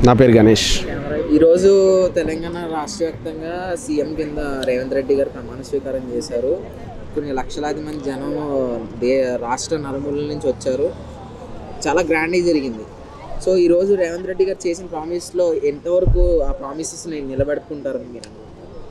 నా పేరు గణేష్ ఈరోజు తెలంగాణ రాష్ట్ర వ్యాప్తంగా సీఎం కింద రేవంత్ రెడ్డి గారు ప్రమాణ స్వీకారం చేశారు కొన్ని లక్షలాది మంది జనం దే రాష్ట్ర నలుమూలల నుంచి వచ్చారు చాలా గ్రాండ్గా జరిగింది సో ఈరోజు రేవంత్ రెడ్డి గారు చేసిన ప్రామిస్లో ఎంతవరకు ఆ ప్రామిసెస్ని నిలబెట్టుకుంటారని మీరు అనుకుంటున్నారు?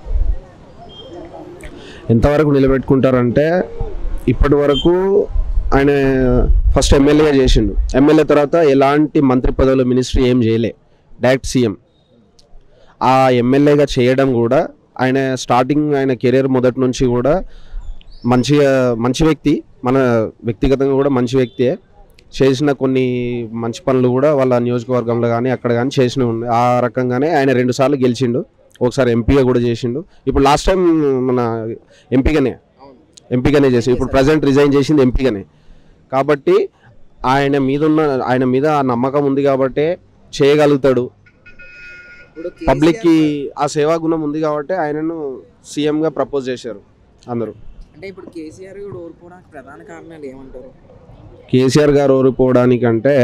ఎంతవరకు నిలబెట్టుకుంటారంటే ఇప్పటి వరకు ఆయన ఫస్ట్ ఎమ్మెల్యే చేసిండు ఎమ్మెల్యే తర్వాత ఎలాంటి మంత్రి పదవులు మినిస్ట్రీ ఏం చేయలే డైరెక్ట్ సీఎం ఆ ఎమ్మెల్యేగా చేయడం కూడా ఆయన స్టార్టింగ్ ఆయన కెరీర్ మొదటి నుంచి కూడా మంచిగా మంచి వ్యక్తి మన వ్యక్తిగతంగా కూడా మంచి వ్యక్తే చేసిన కొన్ని మంచి పనులు కూడా వాళ్ళ నియోజకవర్గంలో కానీ అక్కడ కానీ చేసినవి ఉన్నాయి ఆ రకంగానే ఆయన రెండుసార్లు గెలిచిండు ఒకసారి ఎంపీగా కూడా చేసిండు ఇప్పుడు లాస్ట్ టైం మన ఎంపీగానే అవును ఎంపీగానే చేసి ఇప్పుడు ప్రజెంట్ రిజైన్ చేసింది ఎంపీగానే కాబట్టి ఆయన మీద ఉన్న ఆయన మీద ఆ నమ్మకం ఉంది కాబట్టి చేయగలుగుతాడు ఇప్పుడు కేసీఆర్ పబ్లిక్కి ఆ సేవా గుణం ఉంది కాబట్టి ఆయనను సీఎంగా ప్రపోజ్ చేశారు అందరూ అంటే ఇప్పుడు కేసీఆర్ కూడా ఓడిపోవడానికి ప్రధాన కారణాలు ఏమంటారు కేసీఆర్ గారు ఓడిపోవడానికంటే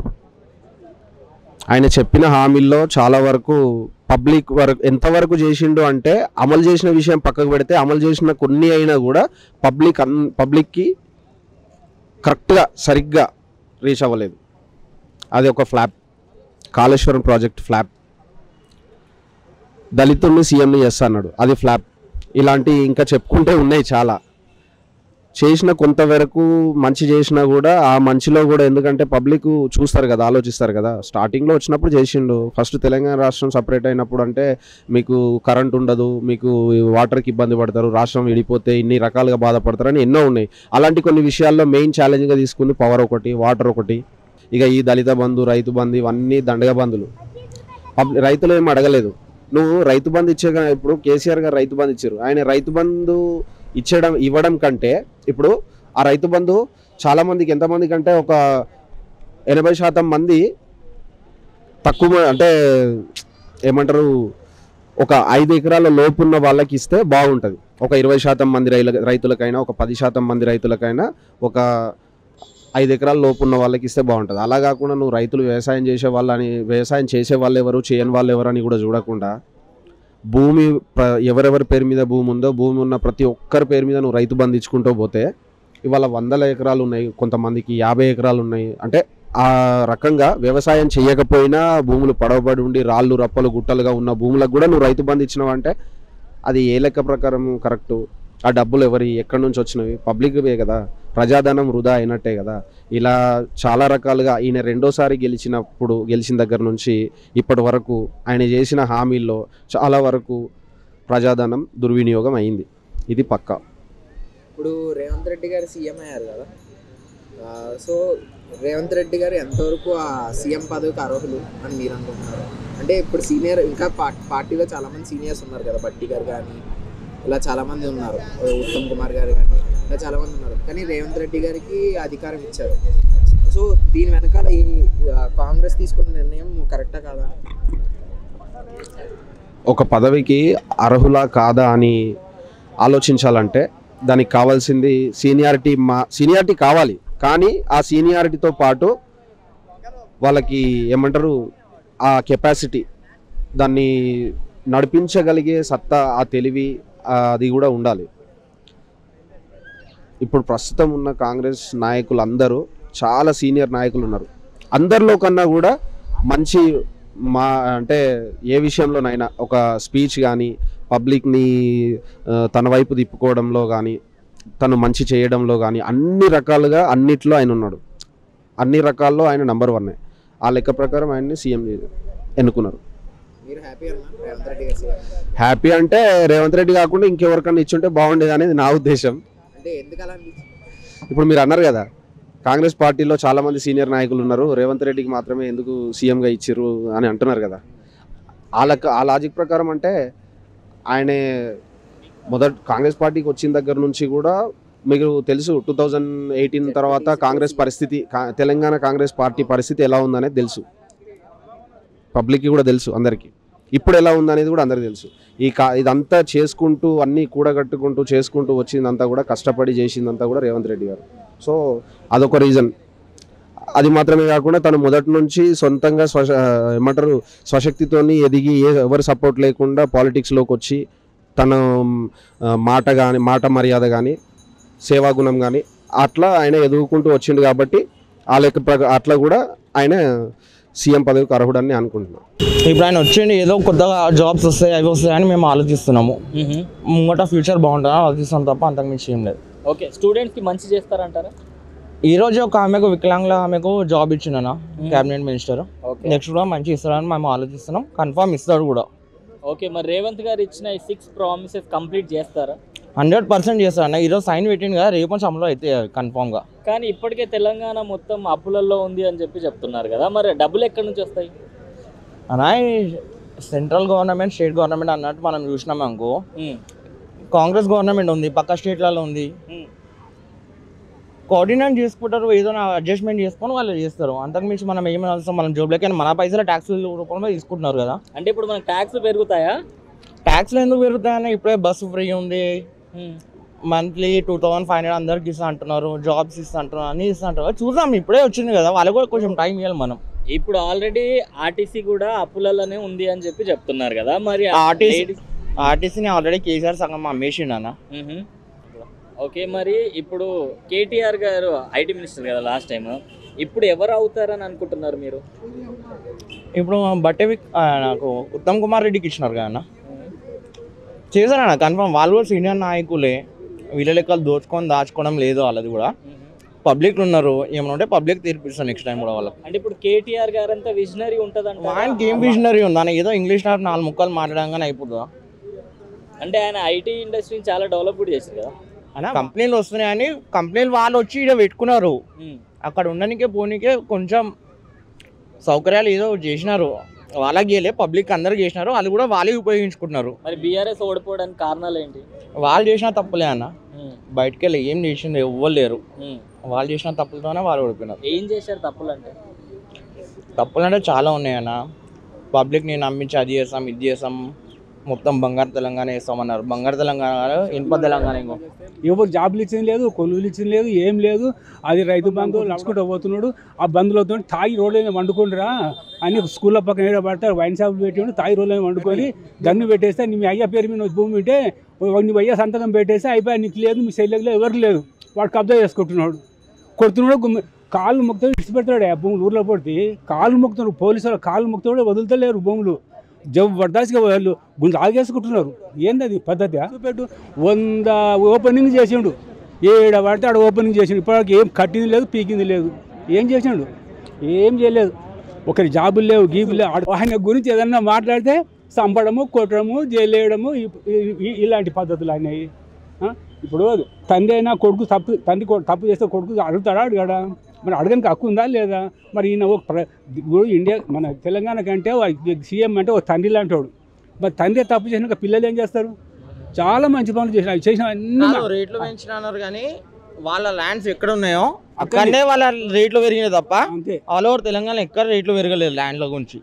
ఆయన చెప్పిన హామీల్లో చాలా వరకు పబ్లిక్ వరకు ఎంతవరకు చేసిండు అంటే అమలు చేసిన విషయం పక్కకు పెడితే అమలు చేసిన కొన్ని అయినా కూడా పబ్లిక్ అన్ పబ్లిక్కి కరెక్ట్గా సరిగ్గా రీచ్ అవ్వలేదు అది ఒక ఫ్లాప్ కాళేశ్వరం ప్రాజెక్ట్ ఫ్లాప్ దళితుల్ని సీఎంని చేస్తా అన్నాడు అది ఫ్లాప్ ఇలాంటి ఇంకా చెప్పుకుంటే ఉన్నాయి చాలా చేసిన కొంతవరకు మంచి చేసినా కూడా ఆ మంచిలో కూడా ఎందుకంటే పబ్లిక్ చూస్తారు కదా ఆలోచిస్తారు కదా స్టార్టింగ్లో వచ్చినప్పుడు చేసిండు ఫస్ట్ తెలంగాణ రాష్ట్రం సపరేట్ అయినప్పుడు అంటే మీకు కరెంట్ ఉండదు మీకు వాటర్కి ఇబ్బంది పడతారు రాష్ట్రం విడిపోతే ఇన్ని రకాలుగా బాధపడతారని ఎన్నో ఉన్నాయి అలాంటి కొన్ని విషయాల్లో మెయిన్ ఛాలెంజ్గా తీసుకుంది పవర్ ఒకటి వాటర్ ఒకటి ఇక ఈ దళిత బంధు రైతు బంధు ఇవన్నీ దండగ బంధులు పబ్లి రైతులు ఏం అడగలేదు నువ్వు రైతు బంధు ఇచ్చే గా- ఇప్పుడు కేసీఆర్ గారు రైతు బంధు ఇచ్చారు ఆయన రైతు బంధు ఇచ్చడం ఇవ్వడం కంటే ఇప్పుడు ఆ రైతు బంధు చాలా మందికి ఎంతమంది కంటే ఒక ఎనభై శాతం మంది తక్కువ మ- అంటే ఏమంటారు ఒక ఐదు ఎకరాల లోపు ఉన్న వాళ్ళకి ఇస్తే బాగుంటుంది ఒక ఇరవై శాతం మంది రైల రైతులకైనా ఒక పది శాతం మంది రైతులకైనా ఒక ఐదు ఎకరాల లోపు ఉన్న వాళ్ళకి ఇస్తే బాగుంటుంది అలా కాకుండా నువ్వు రైతులు వ్యవసాయం చేసే వాళ్ళని వ్యవసాయం చేసే వాళ్ళు ఎవరు చేయని వాళ్ళు ఎవరని కూడా చూడకుండా భూమి ప్ర- ఎవరెవరి పేరు మీద భూమి ఉందో భూమి ఉన్న ప్రతి ఒక్కరి పేరు మీద నువ్వు రైతు బంధు ఇచ్చుకుంటూ పోతే ఇవాళ వందల ఎకరాలు ఉన్నాయి కొంతమందికి యాభై ఎకరాలు ఉన్నాయి అంటే ఆ రకంగా వ్యవసాయం చేయకపోయినా భూములు పడవబడి ఉండి రాళ్ళు రప్పలు గుట్టలుగా ఉన్న భూములకు కూడా నువ్వు రైతు బంధు ఇచ్చినావు అంటే అది ఏ లెక్క ప్రకారం కరెక్టు ఆ డబ్బులు ఎవరి ఎక్కడి నుంచి వచ్చినవి పబ్లిక్వే కదా ప్రజాధనం వృధా అయినట్టే కదా ఇలా చాలా రకాలుగా ఈయన రెండోసారి గెలిచినప్పుడు గెలిచిన దగ్గర నుంచి ఇప్పటి వరకు ఆయన చేసిన హామీల్లో చాలా వరకు ప్రజాధనం దుర్వినియోగం అయింది ఇది పక్కా ఇప్పుడు రేవంత్ రెడ్డి గారు సీఎం అయ్యారు కదా ఆ, సో రేవంత్ రెడ్డి గారు ఎంతవరకు ఆ సీఎం పదవికి అర్హులు అని మీరు అనుకుంటున్నారు అంటే ఇప్పుడు సీనియర్ ఇంకా పా- పార్టీలో చాలా మంది సీనియర్స్ ఉన్నారు కదా బట్టి గారు కానీ ఇలా చాలా మంది ఉన్నారు ఉత్తమ్ కుమార్ గారు కానీ ఇలా చాలా మంది ఉన్నారు కానీ రేవంత్ రెడ్డి గారికి అధికారం ఇచ్చారు సో దీని వెనకాల ఈ ఆ, కాంగ్రెస్ తీసుకున్న నిర్ణయం కరెక్టా కాదా ఒక పదవికి అర్హులా కాదా అని ఆలోచించాలంటే దానికి కావాల్సింది సీనియారిటీ మా సీనియారిటీ కావాలి కానీ ఆ సీనియారిటీతో పాటు వాళ్ళకి ఏమంటారు ఆ కెపాసిటీ దాన్ని నడిపించగలిగే సత్తా ఆ తెలివి ఆ అది కూడా ఉండాలి ఇప్పుడు ప్రస్తుతం ఉన్న కాంగ్రెస్ నాయకులు అందరూ చాలా సీనియర్ నాయకులు ఉన్నారు అందరిలో కన్నా కూడా మంచి మా అంటే ఏ విషయంలోనైనా ఒక స్పీచ్ కానీ పబ్లిక్ని ఆ, తన వైపు తిప్పుకోవడంలో కానీ తను మంచి చేయడంలో కానీ అన్ని రకాలుగా అన్నిట్లో ఆయన ఉన్నాడు అన్ని రకాల్లో ఆయన నంబర్ వన్ ఆ లెక్క ప్రకారం ఆయన్ని సీఎం ఎన్నుకున్నారు మీరు హ్యాపీ అన్నా రేవంత్ రెడ్డి గారు సీఎం హ్యాపీ అంటే రేవంత్ రెడ్డి కాకుండా ఇంకెవరికన్నా ఇచ్చుంటే బాగుండేది అనేది నా ఉద్దేశం అంటే ఎందుకు అలా అనిపించింది ఇప్పుడు మీరు అన్నారు కదా కాంగ్రెస్ పార్టీలో చాలా మంది సీనియర్ నాయకులు ఉన్నారు రేవంత్ రెడ్డికి మాత్రమే ఎందుకు సీఎంగా ఇచ్చిర్రు అని అంటున్నారు కదా ఆ లెక్క ఆ లాజిక్ ప్రకారం అంటే ఆయనే మొదటి కాంగ్రెస్ పార్టీకి వచ్చిన దగ్గర నుంచి కూడా మీకు తెలుసు టూ థౌజండ్ ఎయిటీన్ తర్వాత కాంగ్రెస్ పరిస్థితి కా- తెలంగాణ కాంగ్రెస్ పార్టీ పరిస్థితి ఎలా ఉందనేది తెలుసు పబ్లిక్కి కూడా తెలుసు అందరికీ ఇప్పుడు ఎలా ఉందనేది కూడా అందరికీ తెలుసు ఈ కా ఇదంతా చేసుకుంటూ అన్నీ కూడగట్టుకుంటూ చేసుకుంటూ వచ్చిందంతా కూడా కష్టపడి చేసిందంతా కూడా రేవంత్ రెడ్డి గారు సో అదొక రీజన్ అది మాత్రమే కాకుండా తను మొదటి నుంచి సొంతంగా స్వశ ఏమంటారు స్వశక్తితోని ఎదిగి ఏ ఎవరు సపోర్ట్ లేకుండా పాలిటిక్స్లోకి వచ్చి తన ఆ, మాట కానీ మాట మర్యాద కానీ సేవాగుణం కానీ అట్లా ఆయన ఎదుగుకుంటూ వచ్చిండు కాబట్టి ఆ లెక్క ప్రకా అట్లా కూడా ఆయన సీఎం పదవికి అర్హుడని నేను అనుకుంటున్నాను ఇప్పుడు ఆయన వచ్చిండి ఏదో కొత్తగా జాబ్స్ వస్తాయి అవి వస్తాయి అని మేము ఆలోచిస్తున్నాము ముంగట ఫ్యూచర్ బాగుంటుందని ఆలోచిస్తాం తప్ప అంతకు మించి ఏం లేదు ఓకే స్టూడెంట్స్కి మంచి చేస్తారంటారా ఈ రోజు ఒక ఆమెకు వికలాంగుల ఆమెకు జాబ్ ఇచ్చిండన క్యాబినెట్ మినిస్టర్ ఓకే నెక్స్ట్ కూడా మంచి ఇస్తారని మేము ఆలోచిస్తున్నాం కన్ఫర్మ్ ఇస్తాడు కూడా ఓకే మరి రేవంత్ గారు ఇచ్చిన ఈ సిక్స్ ప్రామిసెస్ కంప్లీట్ చేస్తారా హండ్రెడ్ పర్సెంట్ చేస్తాడు ఈరోజు సైన్ పెట్టింది కదా రేపు నుంచి అమలు అయితే కన్ఫామ్గా కానీ ఇప్పటికే తెలంగాణ మొత్తం అప్పులలో ఉంది అని చెప్పి చెప్తున్నారు కదా మరి డబ్బులు ఎక్కడి నుంచి వస్తాయి అనా సెంట్రల్ గవర్నమెంట్ స్టేట్ గవర్నమెంట్ అన్నట్టు మనం చూసినాం అనుకో కాంగ్రెస్ గవర్నమెంట్ ఉంది పక్క స్టేట్లలో ఉంది కోఆర్డినేట్ చేసుకుంటారు ఏదో అడ్జస్ట్మెంట్ చేసుకొని వాళ్ళు చేస్తారు అంతకుమించి మనం ఏమి అవసరం మనం జోబులకి మన పైసలు ట్యాక్స్ రూపంలో తీసుకుంటున్నారు కదా అంటే ఇప్పుడు మనకు ట్యాక్స్ పెరుగుతాయా ట్యాక్స్లు ఎందుకు పెరుగుతాయని ఇప్పుడే బస్సు ఫ్రీ ఉంది monthly two thousand five hundred అందరికి ఇస్తా అంటున్నారు జాబ్స్ ఇస్తా అంటున్నారు అన్ని ఇస్తా అంటున్నారు చూద్దాం ఇప్పుడే వచ్చింది కదా వాళ్ళకి కూడా కొంచెం టైం ఇవ్వాలి మనం ఇప్పుడు ఆల్రెడీ ఆర్టీసీ కూడా అప్పులలోనే ఉంది అని చెప్పి చెప్తున్నారు కదా మరి RTC ladies- ఆర్టీసీని ఆల్రెడీ కేసీఆర్ సగం అమ్మేసిండు అన్న మ్మ్. ఓకే మరి ఇప్పుడు కేటీఆర్ గారు ఐటీ మినిస్టర్ కదా లాస్ట్ టైం ఇప్పుడు ఎవరు అవుతారని అనుకుంటున్నారు మీరు ఇప్పుడు బట్టే విక్- ఆ, నాకు ఉత్తమ్ కుమార్ రెడ్డికి ఇచ్చినారు కదా అన్న చేశారన్న కన్ఫర్మ్ వాళ్ళు కూడా సీనియర్ నాయకులే వీళ్ళ లెక్కలు దోచుకొని దాచుకోవడం లేదు వాళ్ళది కూడా పబ్లిక్ ఉన్నారు ఏమైనా ఉంటే పబ్లిక్ తీర్పిస్తాను నెక్స్ట్ టైం కూడా వాళ్ళకి అంటే ఇప్పుడు కేటీఆర్ గారు అంతా విజనరీ ఉంటదంట ఆయనకి ఏం విజనరీ ఉంది ఆయన ఏదో ఇంగ్లీష్ నాలుగు ముక్కలు మాట్లాడంగానే అయిపోతుందా అంటే ఆయన ఐటీ ఇండస్ట్రీని చాలా డెవలప్ కూడా చేశారు కదా కంపెనీలు వస్తున్నాయని కంపెనీలు వాళ్ళు వచ్చి ఇక్కడ పెట్టుకున్నారు అక్కడ ఉండనికే పోనీకే కొంచెం సౌకర్యాలు ఏదో చేసినారు వాళ్ళకి చేయలే పబ్లిక్ అందరికి చేసినారు వాళ్ళు కూడా వాళ్ళే ఉపయోగించుకుంటున్నారు మరి బీఆర్ఎస్ ఓడిపోవడానికి కారణాలు ఏంటి వాళ్ళు చేసిన తప్పులే అన్న బయటికి వెళ్ళి ఏం చేసింది ఎవ్వరు లేరు మ్మ్. వాళ్ళు చేసిన తప్పులతోనే వాళ్ళు ఓడిపోయినారు ఏం చేశారు తప్పులు అంటే తప్పులు అంటే చాలా ఉన్నాయన్న పబ్లిక్ని నమ్మించి అది చేస్తాం ఇది చేస్తాం మొత్తం బంగారు తెలంగాణ వేస్తామన్నారు బంగారు తెలంగాణ కాదు, ఇనుప తెలంగాణ ఇంకో ఎవరు జాబులు ఇచ్చింది లేదు కొలువులు ఇచ్చింది లేదు ఏం లేదు అది రైతు బంధు నడుచుకుంటూ పోతున్నాడు ఆ బంధులతో తాయి రోడ్లు వండుకుంటురా అని స్కూల్లో పక్కన ఏడ పడతారు వైన్ షాపులు పెట్టి తాయి రోడ్లు వండుకొని గన్ను పెట్టేస్తే నీ అయ్య పేరు మీద భూమి ఉంటే నీ అయ్య సంతకం పెట్టేస్తే అయిపోయి నీకు లేదు మీ శైలికి లేదు ఎవరికి లేదు వాడు కబ్జా చేసుకుంటున్నాడు కొడుతున్నాడు గుమ్మి- కాళ్ళు మొక్కుతాడు ఇడిచిపెడతాడు ఆ భూములు ఊర్లో పడితే కాళ్ళు మొక్కుతున్నాడు పోలీసు వాళ్ళు కాళ్ళు మొక్కుతాడు వదులుతలేరు భూములు జబర్దస్త్గా వాళ్ళు గుండె ఆగేసుకుంటున్నారు ఏంది అది పద్ధతి చూపెట్టు వంద ఓపెనింగ్ చేసిండు ఏడ పడితే ఆడ ఓపెనింగ్ చేసిండు ఇప్పటివరకు ఏం కట్టింది లేదు పీకింది లేదు ఏం చేసిండు ఏం చేయలేదు ఒకరి జాబులు లేవు గీబులు లేవు ఆడ- ఆయన గురించి ఏదన్నా మాట్లాడితే చంపడము కొట్టడము జైలు వేయడము ఇ- ఇ- ఇ- ఇలాంటి పద్ధతులు అయినాయి ఆ? ఇప్పుడు తండ్రి అయినా కొడుకు తప్పు తండ్రి కొ- తప్పు చేస్తే కొడుకు అడుగుతాడా అడగడా మరి అడగడానికి హక్కు ఉందా లేదా మరి ఈయన ఒక ప్ర ఇప్పుడు ఇండియా మన తెలంగాణ కంటే సీఎం అంటే ఒక తండ్రి లాంటి వాడు మరి తండ్రి తప్పు చేసినాక పిల్లలు ఏం చేస్తారు చాలా మంచి పనులు చేసిన అవి చేసిన అన్ని కాదు, రేట్లు పెంచిన అన్నారు కానీ వాళ్ళ ల్యాండ్స్ ఎక్కడ ఉన్నాయో అక్కడనే వాళ్ళ రేట్లు పెరిగినాయి తప్ప అంతే ఆల్ ఓవర్ తెలంగాణ ఎక్కడ రేట్లు పెరగలేదు ల్యాండ్ల గురించి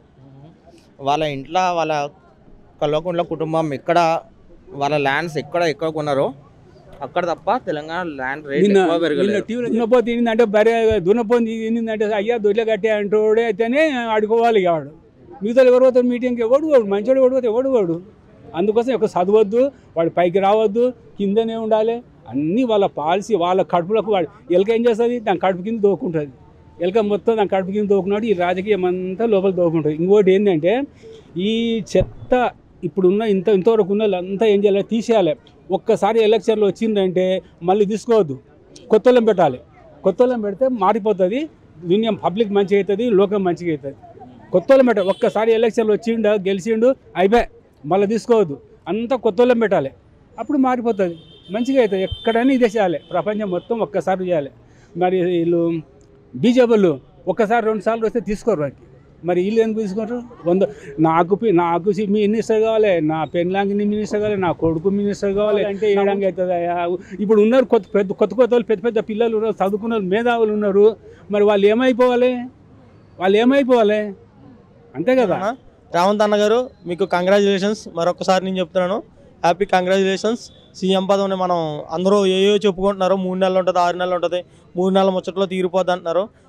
వాళ్ళ ఇంట్లో వాళ్ళ కల్వకుంట్ల కుటుంబం ఎక్కడ వాళ్ళ ల్యాండ్స్ ఎక్కడ ఎక్కువ కొన్నారో అక్కడ తప్ప తెలంగాణ ల్యాండ్ రేట్ నిన్న ఎక్కువ నిన్న పెరగలేదు టీవీలో దున్నపోతే ఏంటంటే బరే దున్నపోతే ఏంటంటే అయ్యా దొడ్లే కట్టే అంటోడే అయితేనే ఆడుకోవాలి ఇక వాడు మిగతా ఎవరు పోతాడు మీటింగ్కి ఎవడు వాడు మంచోడు ఎవడు పోతే ఎవడు వాడు అందుకోసం ఒక చదవద్దు వాడు పైకి రావద్దు కిందనే ఉండాలి అన్నీ వాళ్ళ పాలసీ వాళ్ళ కడుపులకు వాడు ఎలక ఏం చేస్తుంది దాని కడుపు కింద దోకుంటుంది ఎలక మొత్తం దాని కడుపు కింద దోకున్నాడు ఈ రాజకీయం అంతా లోపల దోకుంటుంది ఇంకోటి ఏంటంటే ఈ చెత్త ఇప్పుడున్న ఇంత ఇంతవరకు ఉన్న వాళ్ళంతా ఏం చేయాలి తీసేయాలి ఒక్కసారి ఎలక్షన్లు వచ్చిందంటే మళ్ళీ తీసుకోవద్దు కొత్త వాళ్ళని పెట్టాలి కొత్త వాళ్ళని పెడితే మారిపోతుంది దునియా పబ్లిక్ మంచిగా అవుతుంది లోకం మంచిగా అవుతుంది కొత్త వాళ్ళని పెట్టాలి ఒక్కసారి ఎలక్షన్లు వచ్చిండు గెలిచిండు అయిపోయి మళ్ళీ తీసుకోవద్దు అంతా కొత్త వాళ్ళని పెట్టాలి అప్పుడు మారిపోతుంది మంచిగా అవుతుంది ఎక్కడైనా ఇదే చేయాలి ప్రపంచం మొత్తం ఒక్కసారి చేయాలి మరి వీళ్ళు బీజేపీ వాళ్ళు ఒక్కసారి రెండు సార్లు వస్తే తీసుకోరు వారికి మరి వీళ్ళు ఎందుకు తీసుకుంటారు వంద నాకు పి- నాకు సి- మీ మినిస్టర్ కావాలి నా పెన్లాంగి మినిస్టర్ కావాలి నా కొడుకు మినిస్టర్ కావాలి అంటే ఏడంగా అవుతుందయ్యా ఇప్పుడు ఉన్నారు కొత్త పెద్ద కొత్త కొత్త వాళ్ళు పెద్ద పెద్ద పిల్లలు ఉన్నారు చదువుకున్న వాళ్ళు, మేధావులు ఉన్నారు మరి వాళ్ళు ఏమైపోవాలి వాళ్ళు ఏమైపోవాలి అంతే కదా రావంత్ అన్న గారు మీకు కంగ్రాచులేషన్స్ మరొకసారి నేను చెప్తున్నాను హ్యాపీ కంగ్రాచులేషన్స్ సీఎం పదవిని మనం అందరూ ఏయో చెప్పుకుంటున్నారు మూడు నెలలు ఉంటుంది ఆరు నెలలు ఉంటుంది మూడు నెలల ముచ్చట్లో తీరిపోద్ది అంటున్నారు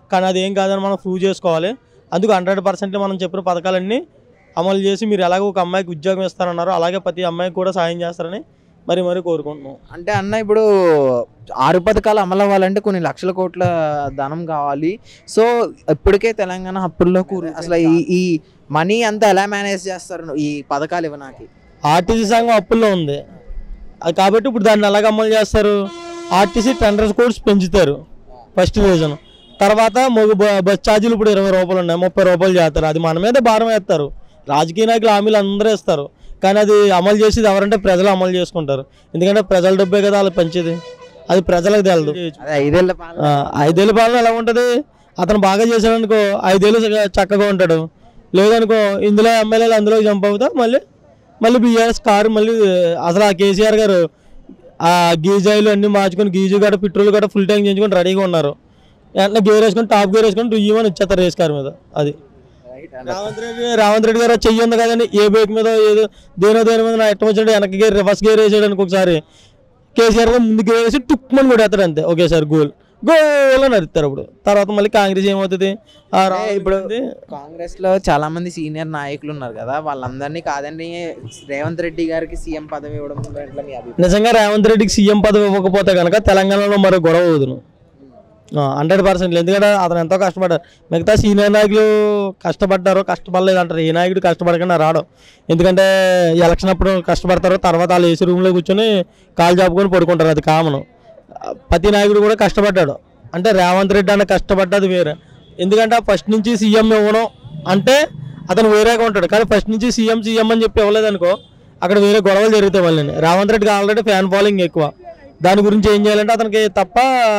కానీ అది ఏం కాదని మనం ప్రూవ్ చేసుకోవాలి అందుకు హండ్రెడ్ పర్సెంట్ మనం చెప్పిన పథకాలన్నీ అమలు చేసి మీరు ఎలాగో ఒక అమ్మాయికి ఉద్యోగం ఇస్తారన్నారో అలాగే ప్రతి అమ్మాయికి కూడా సాయం చేస్తారని మరి మరి కోరుకుంటున్నాం అంటే అన్న ఇప్పుడు ఆరు పథకాలు అమలు అవ్వాలంటే కొన్ని లక్షల కోట్ల ధనం కావాలి సో ఇప్పటికే తెలంగాణ అప్పుల్లో కూరు అసలు ఈ ఈ మనీ అంతా ఎలా మేనేజ్ చేస్తారు ఈ పథకాలు ఇవ్వనాకి ఆర్టీసీ సంఘం అప్పుల్లో ఉంది అది కాబట్టి ఇప్పుడు దాన్ని ఎలాగ అమలు చేస్తారు ఆర్టీసీ టెండర్స్ కోడ్స్ పెంచుతారు ఫస్ట్ రీజన్ తర్వాత మొగ బ- బస్ ఛార్జీలు ఇప్పుడు ఇరవై రూపాయలు ఉన్నాయి ముప్పై రూపాయలు చేస్తారు అది మన మీద భారం వేస్తారు రాజకీయ నాయకులు హామీలు అందరూ ఇస్తారు కానీ అది అమలు చేసేది ఎవరంటే ప్రజలు అమలు చేసుకుంటారు ఎందుకంటే ప్రజల డబ్బే కదా వాళ్ళు పంచేది అది ప్రజలకు తెలదు అదే ఐదేళ్ల పాలన ఆ, ఐదేళ్ళ పాలన ఎలా ఉంటుంది అతను బాగా చేశాడనుకో ఐదేళ్ళు చక్క- చక్కగా ఉంటాడు లేదనుకో ఇందులో ఎమ్మెల్యేలు అందులో జంప్ అవుతా మళ్ళీ మళ్ళీ బీఆర్ఎస్ కారు మళ్ళీ అసలు ఆ కేసీఆర్ గారు ఆ గీజాయిలు అన్ని మార్చుకొని గీజు గడ పెట్రోల్ గడ ఫుల్ ట్యాంక్ చేయించుకొని రెడీగా ఉన్నారు వెంటనే గేర్ వేసుకొని టాప్ గేర్ వేసుకొని రుయ్యమని వచ్చేస్తారు రేస్ కార్ మీద అది రేవంత్ రెడ్డి రేవంత్ రెడ్డి గారు చెయ్యి ఉంది కదండి ఏ బైక్ మీద ఏదో దేనో దేని మీద నా ఇష్టం వచ్చినట్టు వెనక్కి గేర్ రివర్స్ గేర్ వేసాడు అనుకో ఒకసారి కేసీఆర్ గారు ముందు గేర్ వేసి టుక్మని కూడా ఎత్తాడు అంతే ఒకేసారి గోల్ గోల్ అని అరుస్తారు అప్పుడు తర్వాత మళ్ళీ కాంగ్రెస్ ఏమవుతుంది ఆ రాహుల్ ఇప్పుడు గాంధీ కాంగ్రెస్ లో చాలా మంది సీనియర్ నాయకులు ఉన్నారు కదా వాళ్ళందరినీ కాదని రేవంత్ రెడ్డి గారికి సీఎం పదవి ఇవ్వడం పట్ల మీ అభిప్రాయం నిజంగా రేవంత్ రెడ్డికి సీఎం పదవి ఇవ్వకపోతే కనుక తెలంగాణలో మరో గొడవ అవుదును హండ్రెడ్ పర్సెంట్ ఎందుకంటే అతను ఎంతో కష్టపడ్డారు మిగతా సీనియర్ నాయకులు కష్టపడ్డారు కష్టపడలేదు అంటారు ఏ నాయకుడు కష్టపడకుండా రావడం ఎందుకంటే ఎలక్షన్ అప్పుడు కష్టపడతారు తర్వాత వాళ్ళు ఏసీ రూమ్లో కూర్చొని కాలు చాపుకొని పడుకుంటారు అది కామన్ ప్రతి నాయకుడు కూడా కష్టపడ్డాడు అంటే రేవంత్ రెడ్డి అన్న కష్టపడ్డది వేరే ఎందుకంటే ఫస్ట్ నుంచి సీఎం ఇవ్వడం అంటే అతను వేరేగా ఉంటాడు కానీ ఫస్ట్ నుంచి సీఎం సీఎం అని చెప్పి ఇవ్వలేదు అనుకో అక్కడ వేరే గొడవలు జరుగుతాయి మళ్ళీ రేవంత్ రెడ్డికి ఆల్రెడీ ఫ్యాన్ ఫాలోయింగ్ ఎక్కువ దాని గురించి ఏం చేయాలంటే అతనికి తప్ప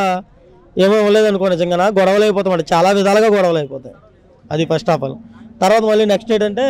ఏమీ ఇవ్వలేదు అనుకో నిజంగా గొడవలు అయిపోతాయి చాలా విధాలుగా గొడవలు అయిపోతాయి అది ఫస్ట్ ఆఫ్ ఆల్ తర్వాత మళ్ళీ నెక్స్ట్ ఏంటంటే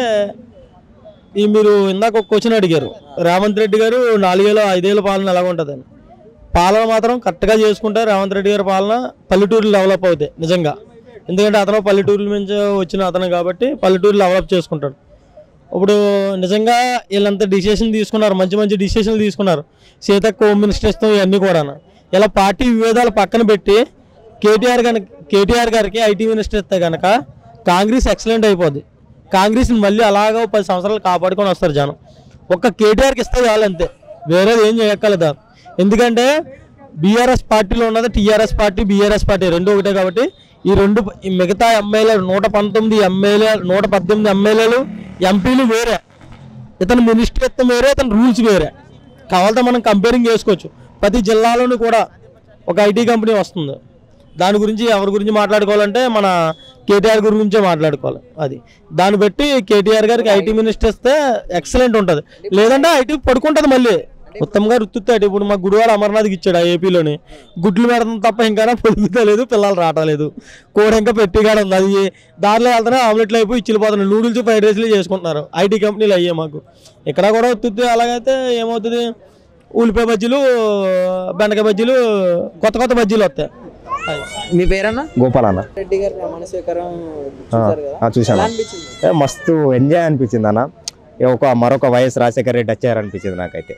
ఈ మీరు ఇందాక ఒక క్వశ్చన్ అడిగారు రేవంత్ రెడ్డి గారు నాలుగేళ్ళు ఐదేళ్ళ పాలన ఎలా ఉంటుందని పాలన మాత్రం కరెక్ట్గా చేసుకుంటే రేవంత్ రెడ్డి గారి పాలన పల్లెటూరులు డెవలప్ అవుతాయి నిజంగా ఎందుకంటే అతను పల్లెటూరుల నుంచి వచ్చిన అతను కాబట్టి పల్లెటూరులు డెవలప్ చేసుకుంటాడు ఇప్పుడు నిజంగా వీళ్ళంతా డిసిషన్ తీసుకున్నారు మంచి మంచి డిసిషన్లు తీసుకున్నారు సీతక్క హోమ్ మినిస్టర్ ఇస్తాం ఇవన్నీ కూడా ఇలా పార్టీ విభేదాలు పక్కన పెట్టి కేటీఆర్ కనుక కేటీఆర్ గారికి ఐటీ మినిస్టర్ ఇస్తే కనుక కాంగ్రెస్ ఎక్సలెంట్ అయిపోద్ది కాంగ్రెస్ని మళ్ళీ అలాగా ఓ పది సంవత్సరాలు కాపాడుకొని వస్తారు జనం ఒక్క కేటీఆర్కి ఇస్తే చాలు అంతే వేరేది ఏం చేయక్కర్లేదు ఎందుకంటే బీఆర్ఎస్ పార్టీలో ఉన్నది టీఆర్ఎస్ పార్టీ బీఆర్ఎస్ పార్టీ రెండు ఒకటే కాబట్టి ఈ రెండు ఈ మిగతా ఎమ్మెల్యేలు నూట పంతొమ్మిది ఎమ్మెల్యే నూట పద్దెనిమిది ఎమ్మెల్యేలు ఎంపీలు వేరే ఇతను మినిస్టర్ ఇస్తే వేరే ఇతను రూల్స్ వేరే కావాలంటే మనం కంపేరింగ్ చేసుకోవచ్చు ప్రతి జిల్లాలోనూ కూడా ఒక ఐటీ కంపెనీ వస్తుంది దాని గురించి ఎవరి గురించి మాట్లాడుకోవాలంటే మన కేటీఆర్ గురించే మాట్లాడుకోవాలి అది దాన్ని బట్టి కేటీఆర్ గారికి ఐటీ మినిస్టర్ ఇస్తే ఎక్సలెంట్ ఉంటుంది లేదంటే ఐటీ పడుకుంటుంది మళ్ళీ ఉత్తమ్ గారు ఉత్తుతాడు ఇప్పుడు మా గుడివాడ అమర్నాథ్కి ఇచ్చాడు ఆ ఏపీలోని గుడ్లు పెడతాం తప్ప ఇంకా పొదుగుతలేదు పిల్లలు రావట్లేదు కూర ఇంకా పెట్టి కాడ ఉంది అది దారిలో వెళ్తానే ఆమ్లెట్లు అయిపోయి ఇచ్చిపోతున్నాయి నూడిల్స్ ఫ్రైడ్ రైస్లు చేసుకుంటున్నారు ఐటీ కంపెనీలు అయ్యే మాకు ఇక్కడ కూడా ఉత్తుతే అలాగైతే ఏమవుతుంది ఉల్లిపాయ బజ్జీలు బెండకాయ బజ్జీలు కొత్త కొత్త బజ్జీలు వస్తాయి అది. మీ పేరన్నా గోపాల్ అన్న రెడ్డి గారి ప్రమాణ స్వీకారం చూసారు కదా ఆ, చూశాను. ఎలా అనిపించింది ఏ, మస్తు ఎంజాయ్ అనిపించింది అన్న ఏ, ఒక మరొక వైఎస్ రాజశేఖర రెడ్డి వచ్చారనిపించింది నాకైతే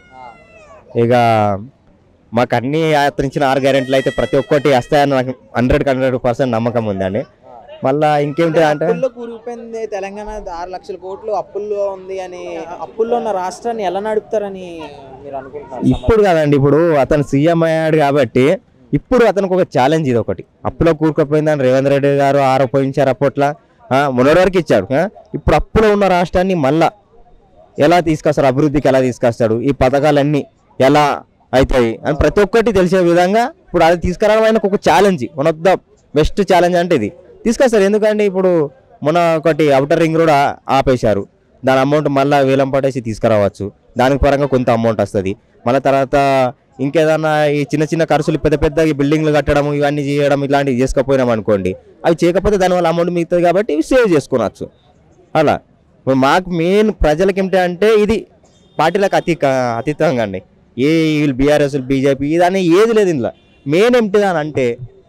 ఇక మాకు అన్ని యాత్రించిన ఆరు గ్యారెంట్లు అయితే ప్రతి ఒక్కటి వస్తాయని నాకు హండ్రెడ్ హండ్రెడ్ పర్సెంట్ నమ్మకం ఉందండి మళ్ళా ఇంకేమిటి అంటే అప్పుల్లో కూరుకుపోయింది తెలంగాణ ఆరు లక్షల కోట్లు అప్పుల్లో ఉంది అని అప్పుల్లో ఉన్న రాష్ట్రాన్ని ఎలా నడుపుతారని మీరు అనుకుంటున్నారు ఇప్పుడు కదండి ఇప్పుడు అతను సీఎం అయ్యాడు కాబట్టి ఇప్పుడు అతనికి ఒక ఛాలెంజ్ ఇది ఒకటి అప్పులో కూరుకుపోయిందని రేవంత్ రెడ్డి గారు ఆరోపించారు అప్పట్లో ఆ, మొన్నటి వరకు ఇచ్చాడు ఆ, ఇప్పుడు అప్పులో ఉన్న రాష్ట్రాన్ని మళ్ళా ఎలా తీసుకొస్తారు అభివృద్ధికి ఎలా తీసుకొస్తాడు ఈ పథకాలన్నీ ఎలా అవుతాయి అని ప్రతి ఒక్కటి తెలిసే విధంగా ఇప్పుడు అది తీసుకురావడం ఆయనకు ఒక challenge one of the best challenge అంటే ఇది తీసుకొస్తారు ఎందుకంటే ఇప్పుడు మొన్న ఒకటి అవుటర్ రింగ్ రోడ్ ఆ- ఆపేశారు దాని అమౌంట్ మళ్ళీ వేలం పడేసి తీసుకురావచ్చు దానికి పరంగా కొంత అమౌంట్ వస్తుంది మళ్ళీ తర్వాత ఇంకేదన్నా ఈ చిన్న చిన్న ఖర్చులు పెద్ద పెద్ద ఈ బిల్డింగ్లు కట్టడం ఇవన్నీ చేయడం ఇలాంటివి చేసుకోకపోయినాం అనుకోండి అవి చేయకపోతే దానివల్ల అమౌంట్ మిగుతుంది కాబట్టి ఇవి సేవ్ చేసుకోవచ్చు అలా ఇప్పుడు మాకు మెయిన్ ప్రజలకి ఏమిటి అంటే ఇది పార్టీలకు అతి అతీతంగా అండి ఏ వీళ్ళు బీఆర్ఎస్ బీజేపీ ఇదని ఏది లేదు ఇందులో మెయిన్ ఏమిటి అని అంటే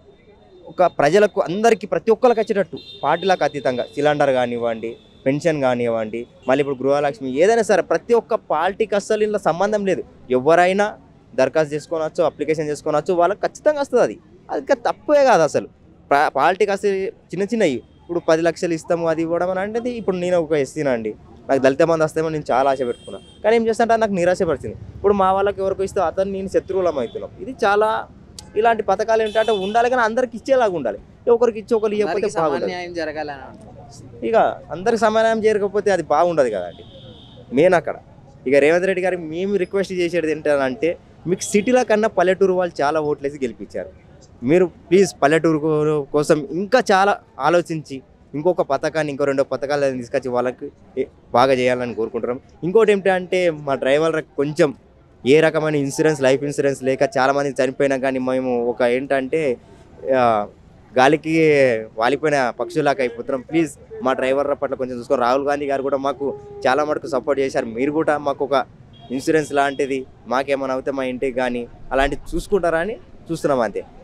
ఒక ప్రజలకు అందరికీ ప్రతి ఒక్కరికి వచ్చేటట్టు పార్టీలకు అతీతంగా సిలిండర్ కానివ్వండి పెన్షన్ కానివ్వండి మళ్ళీ ఇప్పుడు గృహలక్ష్మి ఏదైనా సరే ప్రతి ఒక్క పార్టీకి అస్సలు ఇందులో సంబంధం లేదు ఎవరైనా దరఖాస్తు చేసుకోవచ్చు అప్లికేషన్ చేసుకోవచ్చు వాళ్ళకి ఖచ్చితంగా వస్తుంది అది అది ఇంకా తప్పే కాదు అసలు పాలిటిక్ అసలు చిన్న చిన్నవి ఇప్పుడు పది లక్షలు ఇస్తాము అది ఇవ్వడం అని అంటే ఇప్పుడు నేను ఒక ఎస్సీనా అండి నాకు దళిత మంది వస్తామో నేను చాలా ఆశ పెట్టుకున్నా కానీ ఏం చేస్తా నాకు నిరాశపరిచింది ఇప్పుడు మా వాళ్ళకి ఎవరికి ఇస్తే అతను నేను శత్రువులం అవుతున్నాం ఇది చాలా ఇలాంటి పథకాలు ఏంటంటే ఉండాలి కానీ అందరికి ఇచ్చేలాగా ఉండాలి ఒకరికి ఇచ్చి ఒకరు ఇవ్వకపోతే అందరికీ సమాన బాగుండదు న్యాయం జరగాలని అంటున్నారు. ఇక అందరికి సమానం చేయకపోతే అది బాగుండదు కదండి మెయిన్ అక్కడ ఇక రేవంత్ రెడ్డి గారు మేము రిక్వెస్ట్ చేసేది ఏంటంటే మీకు సిటీల కన్నా పల్లెటూరు వాళ్ళు చాలా ఓట్లేసి గెలిపించారు మీరు ప్లీజ్ పల్లెటూరు కో- కోసం ఇంకా చాలా ఆలోచించి ఇంకొక పథకాన్ని ఇంకో రెండో పథకాలు తీసుకొచ్చి వాళ్ళకి ఏ- బాగా చేయాలని కోరుకుంటున్నాం ఇంకోటి ఏంటంటే మా డ్రైవర్ కొంచెం ఏ రకమైన ఇన్సూరెన్స్ లైఫ్ ఇన్సూరెన్స్ లేక చాలామంది చనిపోయినా కానీ మేము ఒక ఏంటంటే ఆ, గాలికి వాలిపోయిన పక్షులాగా అయిపోతున్నాం ప్లీజ్ మా డ్రైవర్ పట్ల కొంచెం చూసుకోండి రాహుల్ గాంధీ గారు కూడా మాకు చాలా మటుకు సపోర్ట్ చేశారు మీరు కూడా మాకు ఒక ఇన్సూరెన్స్ లాంటిది మాకేమైనా అవుతే మా ఇంటికి కానీ అలాంటివి చూసుకుంటారా అని చూస్తున్నాం అంతే